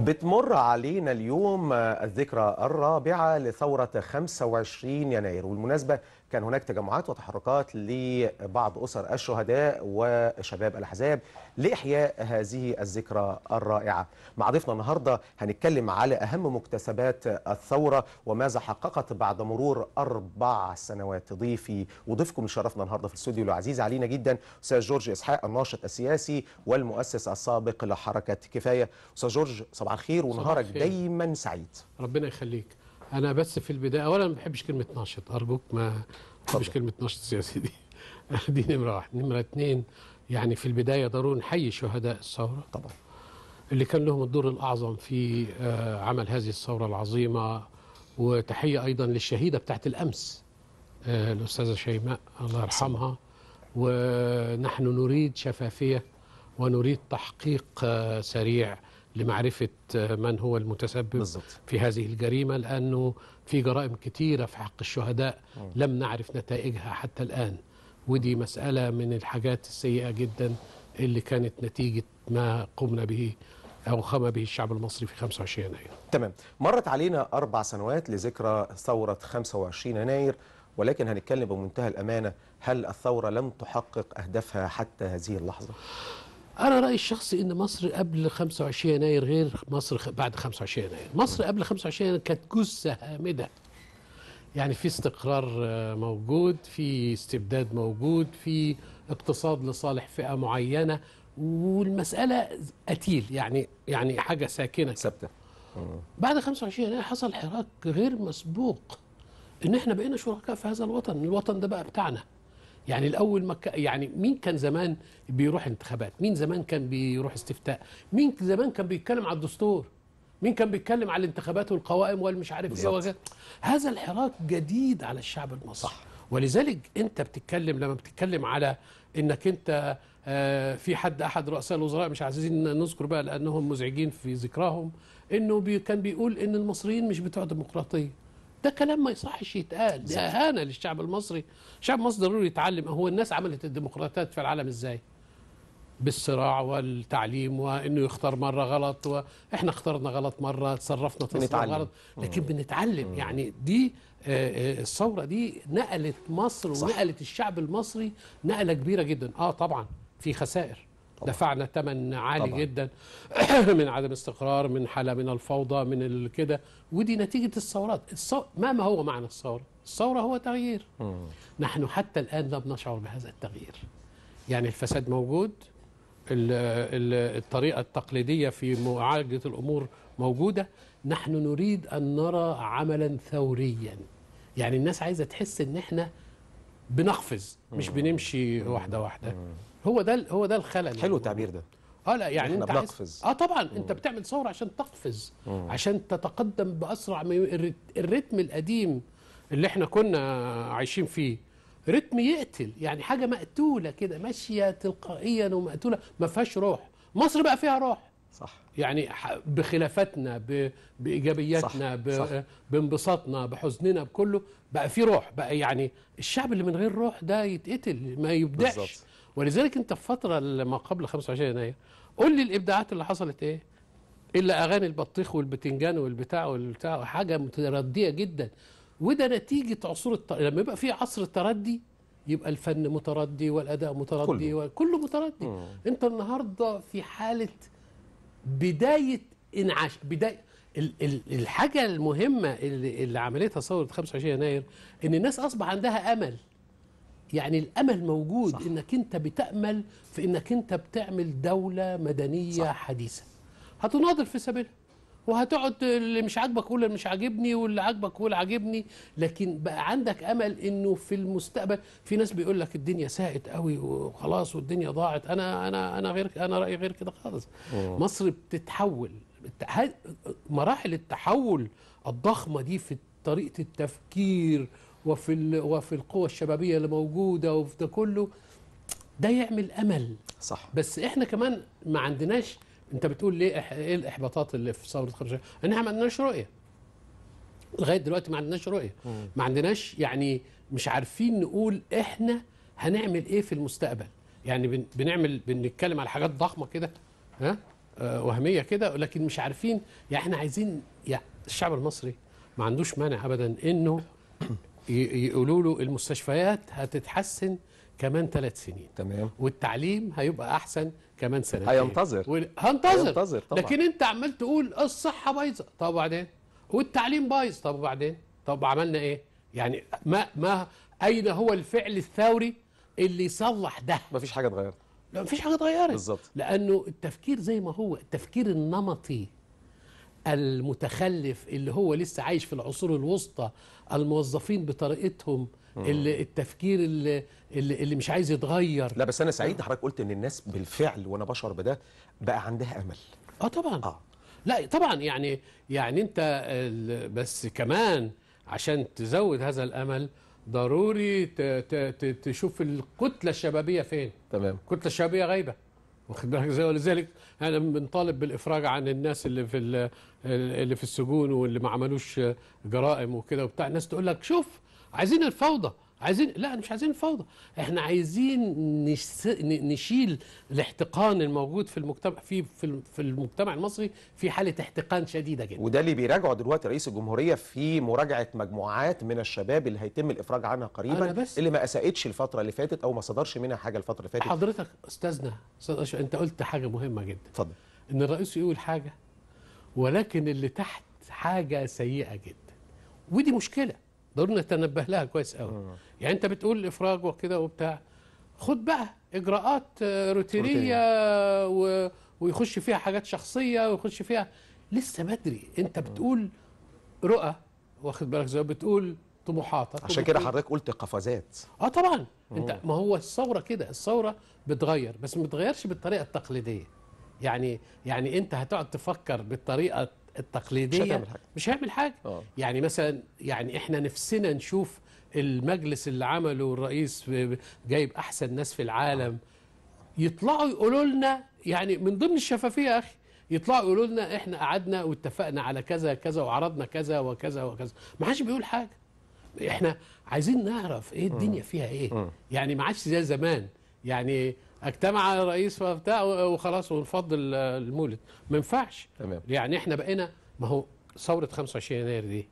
بتمر علينا اليوم الذكرى الرابعة لثورة 25 يناير والمناسبة كان هناك تجمعات وتحركات لبعض أسر الشهداء وشباب الأحزاب لإحياء هذه الذكرى الرائعة مع ضيفنا النهاردة هنتكلم على أهم مكتسبات الثورة وماذا حققت بعد مرور أربع سنوات ضيفي وضيفكم اللي شرفنا النهاردة في الاستوديو العزيز علينا جدا أستاذ جورج إسحاق الناشط السياسي والمؤسس السابق لحركة كفاية أستاذ جورج صباح الخير ونهارك الخير. دايما سعيد ربنا يخليك انا بس في البدايه اولا ما بحبش كلمه ناشط ارجوك ما بحبش كلمه ناشط سياسي دي دي نمره واحد نمره اتنين يعني في البدايه ضروري نحيي شهداء الثوره طبعا اللي كان لهم الدور الاعظم في آه، عمل هذه الثوره العظيمه وتحيه ايضا للشهيده بتاعت الامس آه، الاستاذه شيماء الله يرحمها ونحن نريد شفافيه ونريد تحقيق آه، سريع لمعرفه آه، من هو المتسبب بالظبط في هذه الجريمه لانه في جرائم كثيره في حق الشهداء لم نعرف نتائجها حتى الان ودي مساله من الحاجات السيئه جدا اللي كانت نتيجه ما قمنا به او قام به الشعب المصري في 25 يناير تمام مرت علينا أربع سنوات لذكرى ثورة 25 يناير ولكن هنتكلم بمنتهى الأمانة هل الثورة لم تحقق أهدافها حتى هذه اللحظة؟ انا رايي الشخصي ان مصر قبل 25 يناير غير مصر خ- بعد 25 يناير مصر قبل 25 يناير كانت جثه هامده يعني في استقرار آه، موجود في استبداد موجود في اقتصاد لصالح فئه معينه والمساله قتيل يعني يعني حاجه ساكنه كده. ثابتة بعد 25 يناير حصل حراك غير مسبوق ان احنا بقينا شركاء في هذا الوطن الوطن ده بقى بتاعنا يعني الاول ما ك... يعني مين كان زمان بيروح انتخابات مين زمان كان بيروح استفتاء مين زمان كان بيتكلم على الدستور مين كان بيتكلم على الانتخابات والقوائم والمش عارف ايه بالظبط. وكذا هذا الحراك جديد على الشعب المصري صح. ولذلك انت بتتكلم لما بتتكلم على انك انت آه، في حد احد رؤساء الوزراء مش عايزين نذكر بقى لانهم مزعجين في ذكراهم انه بي كان بيقول ان المصريين مش بتوع ديمقراطيه ده كلام ما يصحش يتقال ده اهانه للشعب المصري الشعب المصري ضروري يتعلم هو الناس عملت الديمقراطيات في العالم ازاي بالصراع والتعليم وانه يختار مره غلط واحنا اخترنا غلط مره تصرفنا تصرف بنتعلم. غلط لكن بنتعلم يعني دي آه، آه، الثوره دي نقلت مصر صح. ونقلت الشعب المصري نقله كبيره جدا اه طبعا في خسائر طبعاً. دفعنا ثمن عالي طبعاً. جدا من عدم استقرار من حاله من الفوضى من ال- كده ودي نتيجه الثورات الثو... ما ما هو معنى الثوره الثوره هو تغيير مم. نحن حتى الآن لم نشعر بهذا التغيير يعني الفساد موجود ال- ال- الطريقة التقليدية في معالجة الأمور موجودة نحن نريد أن نرى عملا ثوريا يعني الناس عايزة تحس إن إحنا بنقفز مش بنمشي واحدة واحدة هو ده هو ده الخلل حلو التعبير ده اه لا يعني إحنا انت عايز بنقفز. اه طبعا انت بتعمل ثوره عشان تقفز عشان تتقدم باسرع من الرت- الرتم القديم اللي احنا كنا عايشين فيه رتم يقتل يعني حاجه مقتوله كده ماشيه تلقائيا ومقتوله ما فيهاش روح مصر بقى فيها روح صح يعني ح- بخلافاتنا ب- بايجابياتنا صح، ب- صح. بانبساطنا بحزننا بكله بقى في روح بقى يعني الشعب اللي من غير روح ده يتقتل ما يبدعش بالظبط. ولذلك انت في فتره ما قبل 25 يناير قول لي الابداعات اللي حصلت ايه الا اغاني البطيخ والبتنجان والبتاع والبتاع حاجه مترديه جدا وده نتيجه عصور الت... لما يبقى في عصر التردي يبقى الفن متردي والاداء متردي كله. وكله متردي مم. انت النهارده في حاله بدايه انعاش بدايه ال- ال- الحاجه المهمه اللي, اللي عملتها ثوره 25 يناير ان الناس اصبح عندها امل يعني الامل موجود صح. صح. انك انت بتامل في انك انت بتعمل دوله مدنيه صح. صح. حديثه هتناضل في سبيلها وهتقعد اللي مش عاجبك قول اللي مش عاجبني واللي عاجبك قول عاجبني لكن بقى عندك امل انه في المستقبل في ناس بيقول لك الدنيا ساءت قوي وخلاص والدنيا ضاعت انا انا انا غير انا رايي غير كده خالص مصر بتتحول الت- ه- مراحل التحول الضخمه دي في طريقه التفكير وفي ال- وفي القوى الشبابيه اللي موجوده وفي ده كله ده يعمل امل صح بس احنا كمان ما عندناش انت بتقول ليه إح- ايه الاحباطات اللي في ثوره 25 ان احنا ما عندناش رؤيه لغايه دلوقتي ما عندناش رؤيه ما عندناش يعني مش عارفين نقول احنا هنعمل ايه في المستقبل يعني بن- بنعمل بنتكلم على حاجات ضخمه كده ها آه، وهميه كده لكن مش عارفين يعني احنا عايزين يعني الشعب المصري ما عندوش مانع ابدا انه ي- يقولوا له المستشفيات هتتحسن كمان ثلاث سنين تمام والتعليم هيبقى احسن كمان سنتين هينتظر. وال- هنتظر هينتظر طبعا. لكن انت عمال تقول الصحه بايظه طب وبعدين والتعليم بايظ طب وبعدين طب عملنا ايه يعني ما ما اين هو الفعل الثوري اللي يصلح ده مفيش حاجه اتغيرت لا مفيش حاجه اتغيرت بالظبط. لانه التفكير زي ما هو التفكير النمطي المتخلف اللي هو لسه عايش في العصور الوسطى الموظفين بطريقتهم اللي التفكير اللي, اللي, اللي مش عايز يتغير لا بس انا سعيد حضرتك قلت ان الناس بالفعل وانا بشعر بده بقى عندها امل اه طبعا اه لا طبعا يعني يعني انت ال- بس كمان عشان تزود هذا الامل ضروري ت- ت- ت- تشوف الكتله الشبابيه فين تمام الكتله الشعبيه غايبه واخد بالك ازاي ولذلك انا بنطالب بالافراج عن الناس اللي في ال- اللي في السجون واللي ما عملوش جرائم وكده وبتاع الناس تقول لك شوف عايزين الفوضى عايزين لا مش عايزين الفوضى احنا عايزين نش... ن- نشيل الاحتقان الموجود في المجتمع في في الم- في المجتمع المصري في حاله احتقان شديده جدا وده اللي بيراجعه دلوقتي رئيس الجمهوريه في مراجعه مجموعات من الشباب اللي هيتم الافراج عنها قريبا أنا بس- اللي ما اساءتش الفتره اللي فاتت او ما صدرش منها حاجه الفتره اللي فاتت حضرتك استاذنا استاذ أشرف، انت قلت حاجه مهمه جدا اتفضل ان الرئيس يقول حاجه ولكن اللي تحت حاجه سيئه جدا ودي مشكله ضروري نتنبه لها كويس قوي يعني انت بتقول افراج وكده وبتاع خد بقى اجراءات آه، روتينيه و... ويخش فيها حاجات شخصيه ويخش فيها لسه بدري انت بتقول رؤى واخد بالك زي ما بتقول طموحاتك عشان كده وبتقول- حضرتك قلت قفزات اه طبعا انت ما هو الثوره كده الثوره بتغير بس ما بتغيرش بالطريقه التقليديه يعني يعني انت هتقعد تفكر بالطريقه التقليديه مش هتعمل حاجة. مش هيعمل حاجه آه. يعني مثلا يعني احنا نفسنا نشوف المجلس اللي عمله الرئيس ب- جايب احسن ناس في العالم يطلعوا يقولوا لنا يعني من ضمن الشفافيه يا اخي يطلعوا يقولوا لنا احنا قعدنا واتفقنا على كذا كذا وعرضنا كذا وكذا وكذا ما حدش بيقول حاجه احنا عايزين نعرف ايه الدنيا فيها ايه يعني ما عادش زي زمان يعني اجتمع الرئيس وبتاع وخلاص ونفضل المولد ما ينفعش تمام. يعني احنا بقينا ما هو ثوره 25 يناير دي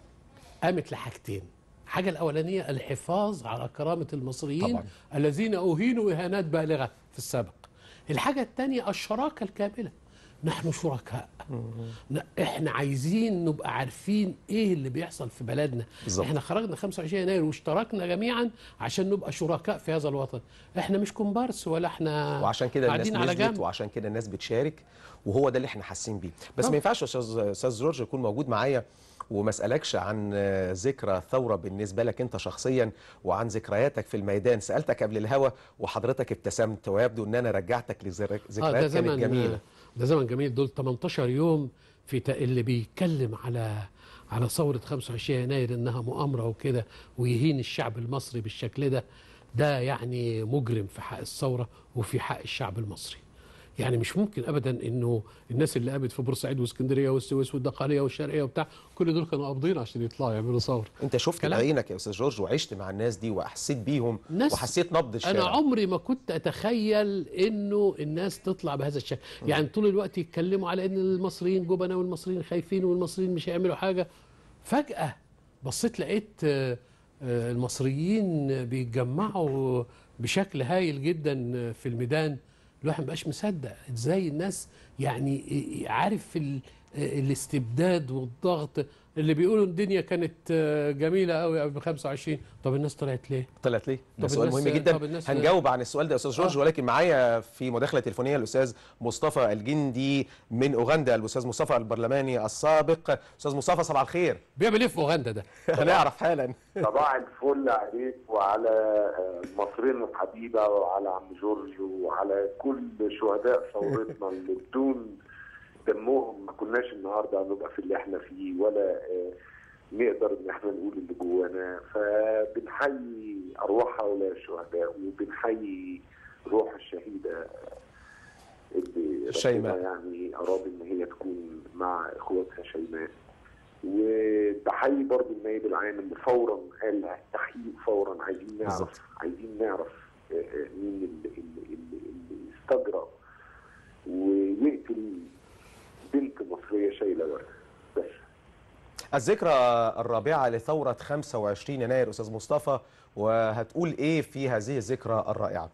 قامت لحاجتين الحاجة الأولانية الحفاظ على كرامة المصريين طبعاً. الذين أهينوا إهانات بالغة في السابق الحاجة الثانية الشراكة الكاملة نحن شركاء ن- احنا عايزين نبقى عارفين ايه اللي بيحصل في بلدنا بالظبط. احنا خرجنا 25 يناير واشتركنا جميعا عشان نبقى شركاء في هذا الوطن احنا مش كومبارس ولا احنا وعشان كده الناس قاعدين على نزلت جنب وعشان كده الناس بتشارك وهو ده اللي احنا حاسين بيه بس طبعا. ما ينفعش يا استاذ استاذ جورج يكون موجود معايا وما اسالكش عن آه، ذكرى ثوره بالنسبه لك انت شخصيا وعن ذكرياتك في الميدان سالتك قبل الهوا وحضرتك ابتسمت ويبدو ان انا رجعتك لذكريات اه ده كانت زمن جميله ده زمن جميل دول 18 يوم في تا- اللي بيتكلم على على ثورة 25 يناير انها مؤامرة وكده ويهين الشعب المصري بالشكل ده ده يعني مجرم في حق الثورة وفي حق الشعب المصري يعني مش ممكن ابدا انه الناس اللي قامت في بورسعيد واسكندريه والسويس والدقهليه والشرقيه وبتاع كل دول كانوا قابضين عشان يطلعوا يعملوا ثوره انت شفت كلام. بعينك يا استاذ جورج وعشت مع الناس دي وحسيت بيهم ناس- وحسيت نبض الشارع انا عمري ما كنت اتخيل انه الناس تطلع بهذا الشكل يعني طول الوقت يتكلموا على ان المصريين جبنة والمصريين خايفين والمصريين مش هيعملوا حاجه فجاه بصيت لقيت آه، آه، المصريين بيتجمعوا بشكل هايل جدا في الميدان الواحد مبقاش مصدق ازاي الناس يعني عارف ال- الاستبداد والضغط اللي بيقولوا الدنيا كانت آه، جميله قوي قبل 25 طب الناس طلعت ليه؟ طلعت ليه؟ ده طب سؤال الناس- مهم جدا طب الناس- هنجاوب عن السؤال ده يا استاذ جورج آه. ولكن معايا في مداخله تليفونيه الاستاذ مصطفى الجندي من اوغندا الاستاذ مصطفى البرلماني السابق استاذ مصطفى صباح الخير بيعمل ايه في اوغندا ده؟ هنعرف حالا صباح الفل عليك وعلى آه، مصرنا الحبيبة وعلى عم جورج وعلى كل شهداء ثورتنا اللي بدون دمهم ما كناش النهارده هنبقى في اللي احنا فيه ولا آه، نقدر ان احنا نقول اللي جوانا فبنحيي ارواح هؤلاء الشهداء وبنحيي روح الشهيده اللي شيماء. ربنا يعني اراد ان هي تكون مع اخواتها شيماء وبحيي برضو النائب العام اللي فورا قال تحقيق فورا عايزين نعرف بالظبط. عايزين نعرف آه، آه، مين اللي, اللي, اللي, اللي استجرى ويقتل بنت مصريه شايله ورد بس الذكرى الرابعة لثورة 25 يناير أستاذ مصطفى وهتقول إيه في هذه الذكرى الرائعة؟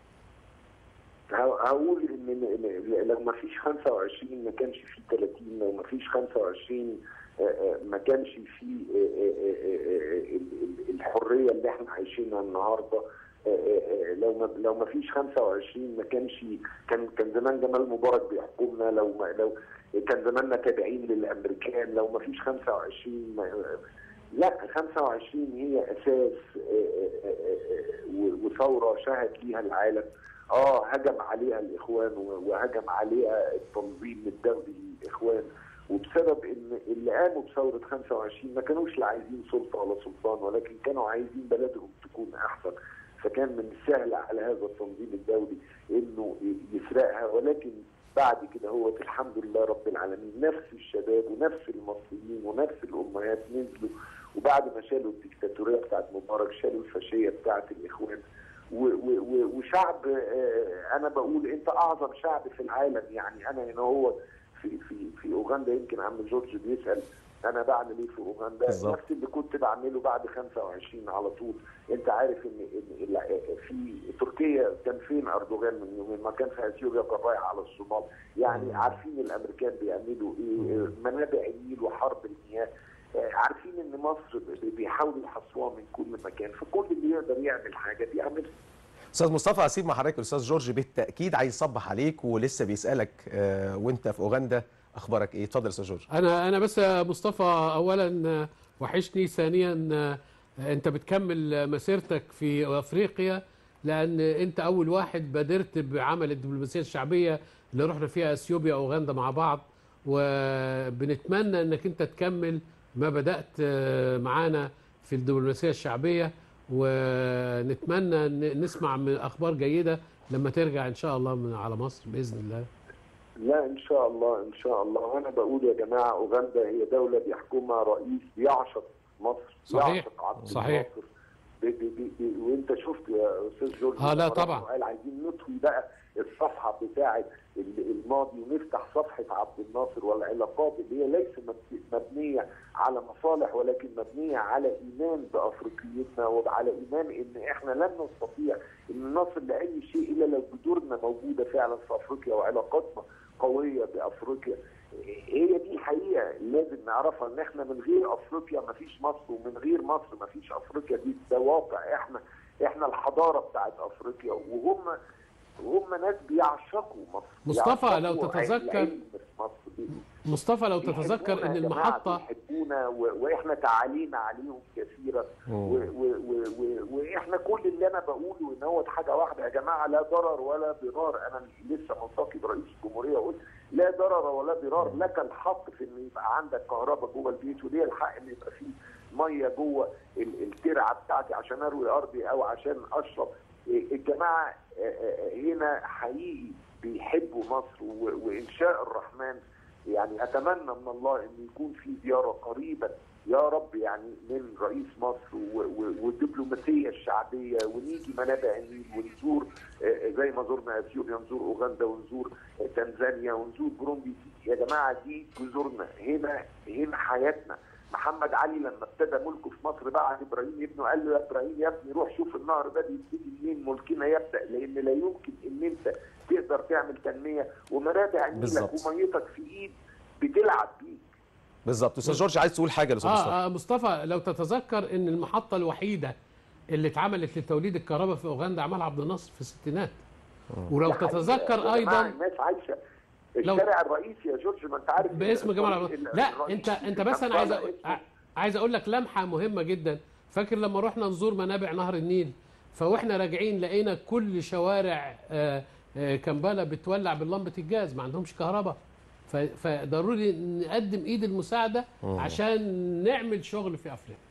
ه- هقول ان إن لو ما فيش 25 ما كانش في 30 لو ما فيش 25 آه، آه، ما كانش في آه، آه، آه، آه، ال- ال- الحريه اللي احنا عايشينها النهارده آه، آه، آه، لو ما لو ما فيش 25 ما كانش كان كان زمان جمال مبارك بيحكمنا لو ما لو كان زماننا تابعين للامريكان لو ما فيش 25 ما لا 25 هي اساس آه، آه، آه، آه، و- وثوره شهد ليها العالم اه هجم عليها الاخوان و- وهجم عليها التنظيم الدولي للاخوان وبسبب ان اللي قاموا بثوره 25 ما كانوش لا عايزين سلطه ولا سلطان ولكن كانوا عايزين بلدهم تكون احسن فكان من السهل على هذا التنظيم الدولي انه ي- يسرقها ولكن بعد كده هو الحمد لله رب العالمين نفس الشباب ونفس المصريين ونفس الامهات نزلوا وبعد ما شالوا الديكتاتوريه بتاعت مبارك شالوا الفاشيه بتاعت الاخوان و- و- و- وشعب آه، انا بقول انت اعظم شعب في العالم يعني انا هنا هو في في في اوغندا يمكن عم جورج بيسال انا بعمل ايه في اوغندا بالظبط. نفس اللي كنت بعمله بعد 25 على طول انت عارف ان ان ال- في تركيا كان فين اردوغان من يومين ما كان في اثيوبيا كان رايح على الصومال يعني عارفين الامريكان بيعملوا ايه منابع النيل وحرب المياه آه، عارفين ان مصر ب- بيحاولوا يحصوها من كل مكان فكل اللي يقدر يعمل حاجه بيعملها أستاذ مصطفى هسيب مع حضرتك الأستاذ جورج بالتأكيد عايز يصبح عليك ولسه بيسألك آه، وأنت في أوغندا أخبارك إيه؟ اتفضل يا أستاذ جورج. انا انا بس يا مصطفى اولا وحشني ثانيا انت بتكمل مسيرتك في افريقيا لان انت اول واحد بادرت بعمل الدبلوماسيه الشعبيه اللي رحنا فيها اثيوبيا واوغندا مع بعض وبنتمنى انك انت تكمل ما بدات معانا في الدبلوماسيه الشعبيه ونتمنى ان نسمع من اخبار جيده لما ترجع ان شاء الله من على مصر باذن الله لا ان شاء الله ان شاء الله وانا بقول يا جماعه اوغندا هي دوله بيحكمها رئيس بيعشق مصر صحيح. يعشق عبد صحيح. الناصر بي بي بي بي وانت شفت يا استاذ جورج آه، لا لما طبعا. راح قال عايزين نطوي بقى الصفحه بتاعه ال- الماضي ونفتح صفحه عبد الناصر والعلاقات اللي هي ليس مب- مبنيه على مصالح ولكن مبنيه على ايمان بافريقيتنا وعلى ايمان ان احنا لن نستطيع ان نصل لاي شيء الا لو جذورنا موجوده فعلا في افريقيا وعلاقاتنا قويه بافريقيا هي دي الحقيقه لازم نعرفها ان احنا من غير افريقيا ما فيش مصر ومن غير مصر ما فيش افريقيا دي ده واقع احنا احنا الحضاره بتاعت افريقيا وهم هم ناس بيعشقوا مصر مصطفى، لو بيعشقوا تتذكر- العلم في مصر دي. مصطفى لو تتذكر بيحبونا ان يا جماعة، المحطه بيحبونا و- واحنا تعالينا عليهم كثيرا و- و- و- و- واحنا كل اللي انا بقوله ان هو حاجه واحده يا جماعه لا ضرر ولا ضرار انا لسه ملتقي برئيس الجمهوريه قلت لا ضرر ولا ضرار لك الحق في ان يبقى عندك كهرباء جوه البيت وليه الحق ان يبقى فيه ميه جوه ال- الترعه بتاعتي عشان اروي ارضي او عشان اشرب إيه، الجماعه آه، آه، هنا حقيقي بيحبوا مصر و- وان شاء الرحمن يعني اتمنى من الله ان يكون في زياره قريبا يا رب يعني من رئيس مصر و- و- والدبلوماسيه الشعبيه ونيجي منابع النيل ونزور آه، زي ما زرنا اثيوبيا نزور اوغندا ونزور آه، تنزانيا ونزور بروندي يا جماعه دي جذورنا هنا هنا حياتنا محمد علي لما ابتدى ملكه في مصر بعد ابراهيم ابنه قال له يا ابراهيم يا ابني روح شوف النهر ده بيبتدي منين ملكنا يبدا لان لا يمكن ان انت تقدر تعمل تنميه ومنابع نيلك بالظبط. وميتك في ايد بتلعب بيك بالظبط أستاذ جورج عايز تقول حاجة يا أستاذ مصطفى. اه, آه مصطفى لو تتذكر ان المحطه الوحيده اللي اتعملت لتوليد الكهرباء في اوغندا عملها عبد الناصر في الستينات ولو ده حقيقة. تتذكر يا جماعة ايضا الناس عايشه لو- الشارع الرئيسي يا جورج ما انت عارف باسم جمال عبد ال- لا الرئيسي انت في انت بس انا عايز كمبالا أقول- اسمه ع- عايز اقول لك لمحه مهمه جدا فاكر لما رحنا نزور منابع نهر النيل فواحنا راجعين لقينا كل شوارع آه، آه، كمبالا بتولع بلمبه الجاز ما عندهمش كهرباء ف- فضروري نقدم ايد المساعده عشان نعمل شغل في افريقيا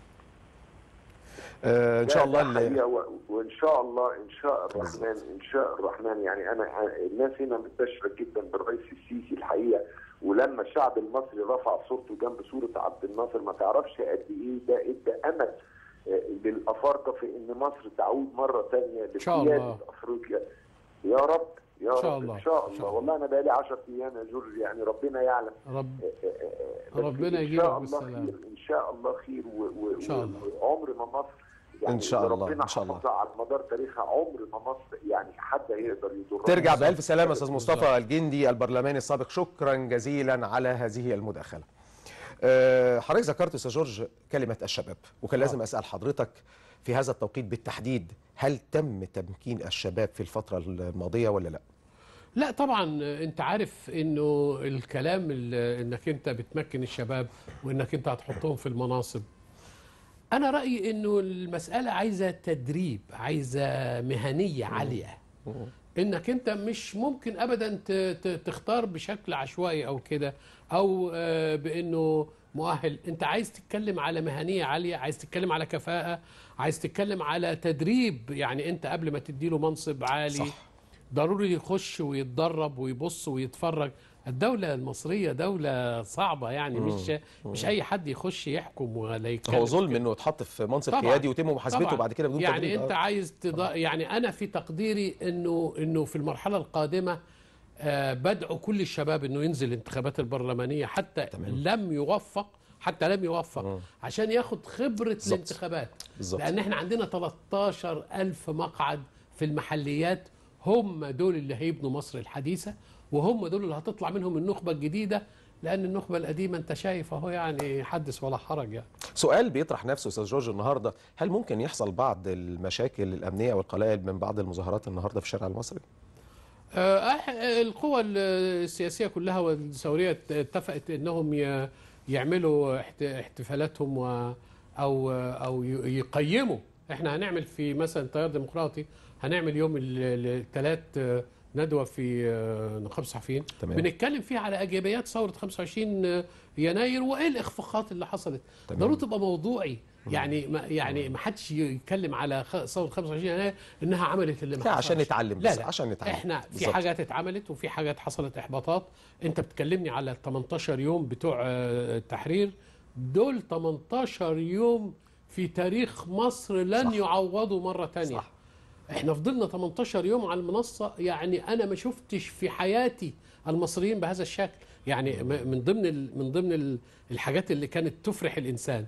آه، إن شاء لا، الله ده اللي- حقيقة و- وان شاء الله ان شاء الرحمن ان شاء الرحمن يعني انا الناس هنا متبشره جدا بالرئيس السيسي الحقيقه ولما الشعب المصري رفع صورته جنب صوره عبد الناصر ما تعرفش قد ايه ده ادى امل آه، للافارقه في ان مصر تعود مره ثانيه شاء الله. لقياده افريقيا يا رب يا إن شاء رب الله. ان شاء إن الله شاء الله. والله انا بقالي 10 ايام يا جورج يعني ربنا يعلم رب بس ربنا ان يجيبك شاء الله بالسلامة. خير ان شاء الله خير و- و- إن شاء الله. وعمر ما مصر يعني إن شاء الله، ربنا إن شاء الله. حافظها على مدار تاريخها عمر ما مصر يعني حد يقدر يضرها ترجع بألف سلامة أستاذ بالظبط. مصطفى الجندي البرلماني السابق شكرا جزيلا على هذه المداخلة أه، حضرتك ذكرت أستاذ جورج كلمة الشباب وكان لازم أسأل حضرتك في هذا التوقيت بالتحديد هل تم تمكين الشباب في الفترة الماضية ولا لا؟ لا طبعا انت عارف انه الكلام ال- انك انت بتمكن الشباب وانك انت هتحطهم في المناصب انا رايي انه المساله عايزه تدريب عايزه مهنيه عاليه انك انت مش ممكن ابدا ت- ت- تختار بشكل عشوائي او كده او آه، بانه مؤهل انت عايز تتكلم على مهنيه عاليه عايز تتكلم على كفاءه عايز تتكلم على تدريب يعني انت قبل ما تديله منصب عالي صح. ضروري يخش ويتدرب ويبص ويتفرج الدولة المصرية دولة صعبة يعني مش مش أي حد يخش يحكم ولا يتكلم هو ظلم انه يتحط في منصب طبعاً. قيادي ويتم محاسبته طبعاً. بعد كده بدون يعني تدريب. انت آه. عايز تض... يعني انا في تقديري انه انه في المرحله القادمه آه بدعو كل الشباب انه ينزل الانتخابات البرلمانيه حتى تمام. لم يوفق حتى لم يوفق عشان ياخد خبره بالظبط. الانتخابات بالظبط. لان احنا عندنا 13 ألف مقعد في المحليات هم دول اللي هيبنوا مصر الحديثه وهم دول اللي هتطلع منهم النخبه الجديده لان النخبه القديمه انت شايف اهو يعني حدث ولا حرج يعني سؤال بيطرح نفسه استاذ جورج النهارده هل ممكن يحصل بعض المشاكل الامنيه والقلائل من بعض المظاهرات النهارده في الشارع المصري؟ آه، أح- القوى السياسية كلها والثورية اتفقت انهم ي- يعملوا احت- احتفالاتهم و او او ي- يقيموا احنا هنعمل في مثلا تيار ديمقراطي هنعمل يوم الثلاث ندوة في آه، نقابة الصحفيين تمام. بنتكلم فيها على ايجابيات ثورة 25 يناير وايه الاخفاقات اللي حصلت تمام. ضروري تبقى موضوعي يعني ما يعني ما حدش يتكلم على خ- ثورة 25 يناير انها عملت اللي ما لا عشان حصلش. نتعلم لا بس لا عشان نتعلم احنا في بالظبط. حاجات اتعملت وفي حاجات حصلت احباطات انت بتكلمني على ال 18 يوم بتوع آه، التحرير دول 18 يوم في تاريخ مصر لن صح. يعوضوا مرة تانية صح. احنا فضلنا 18 يوم على المنصة يعني انا ما شفتش في حياتي المصريين بهذا الشكل يعني م- من ضمن ال- من ضمن ال- الحاجات اللي كانت تفرح الانسان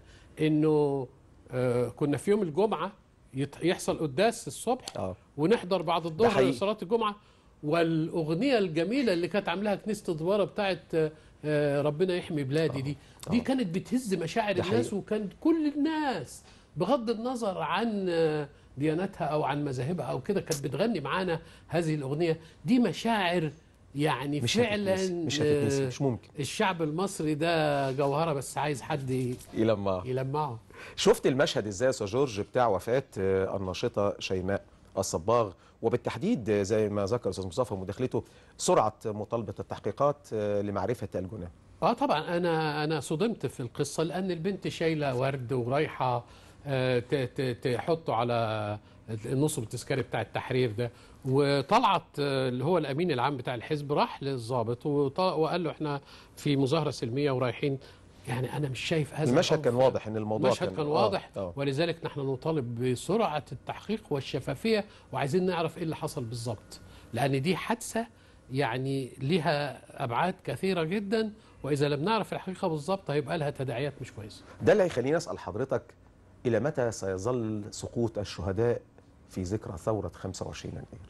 انه آه، كنا في يوم الجمعة يت- يحصل قداس الصبح اه ونحضر بعد ده الظهر حقيقي. صلاة الجمعة والاغنيه الجميله اللي كانت عاملاها كنيسه الدواره بتاعت آه، ربنا يحمي بلادي دي دي كانت بتهز مشاعر ده الناس حقيقي. وكانت كل الناس بغض النظر عن آه، دياناتها او عن مذاهبها او كده كانت بتغني معانا هذه الاغنيه دي مشاعر يعني مش فعلا هتتنسي مش هتتنسي آه، مش ممكن الشعب المصري ده جوهره بس عايز حد ي- لما يلمعه شفت المشهد ازاي يا استاذ جورج بتاع وفاه آه، الناشطه شيماء الصباغ وبالتحديد آه، زي ما ذكر استاذ مصطفى مداخلته سرعه مطالبه التحقيقات آه، لمعرفه الجناه اه طبعا انا انا صدمت في القصه لان البنت شايله ورد ورايحه آه، ت- ت- تحطه على النصب التذكاري بتاع التحرير ده وطلعت آه، اللي هو الامين العام بتاع الحزب راح للضابط وط- وقال له احنا في مظاهره سلميه ورايحين يعني انا مش شايف هذا المشهد كان العنف. واضح ان الموضوع المشهد كان آه، واضح آه. ولذلك نحن نطالب بسرعه التحقيق والشفافيه وعايزين نعرف ايه اللي حصل بالظبط لان دي حادثه يعني لها ابعاد كثيره جدا واذا لم نعرف الحقيقه بالظبط هيبقى لها تداعيات مش كويسه ده اللي هيخليني اسال حضرتك الى متى سيظل سقوط الشهداء في ذكرى ثوره 25 يناير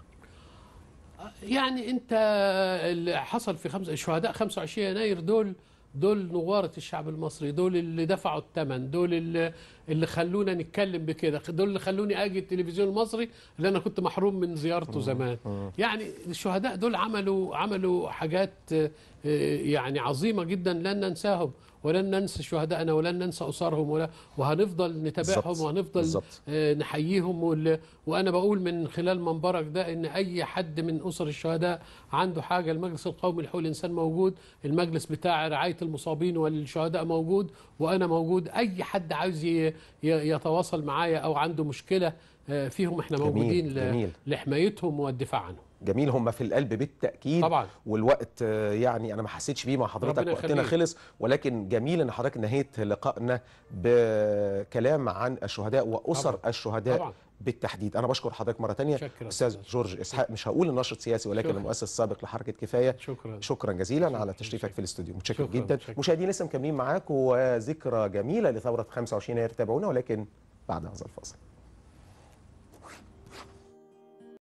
يعني انت اللي حصل في خمسة شهداء 25 يناير دول دول نوارة الشعب المصري دول اللي دفعوا الثمن دول اللي, اللي خلونا نتكلم بكده دول اللي خلوني اجي التلفزيون المصري اللي انا كنت محروم من زيارته زمان يعني الشهداء دول عملوا عملوا حاجات آه، يعني عظيمة جدا لن ننساهم ولن ننسى شهدائنا ولن ننسى اسرهم ولا وهنفضل نتابعهم بالظبط. وهنفضل بالظبط. آه، نحييهم وال... وانا بقول من خلال منبرك ده ان اي حد من اسر الشهداء عنده حاجه المجلس القومي لحقوق الانسان موجود المجلس بتاع رعايه المصابين والشهداء موجود وانا موجود اي حد عاوز ي... ي- يتواصل معايا او عنده مشكله آه، فيهم احنا جميل، موجودين ل... جميل. لحمايتهم والدفاع عنهم جميل هم في القلب بالتاكيد طبعا. والوقت آه، يعني انا ما حسيتش بيه مع حضرتك ربنا وقتنا يخليك. خلص ولكن جميل ان حضرتك نهيت لقائنا بكلام عن الشهداء واسر طبعا. الشهداء طبعا. بالتحديد انا بشكر حضرتك مره تانية شكرا. استاذ جورج اسحاق مش هقول الناشط السياسي ولكن شكرا. المؤسس السابق لحركه كفايه شكرا شكرا جزيلا شكرا. على تشريفك في الاستوديو متشكر شكرا. جدا شكرا. مشاهدينا لسه مكملين معاكم وذكرى جميله لثوره 25 يناير تابعونا ولكن بعد هذا الفاصل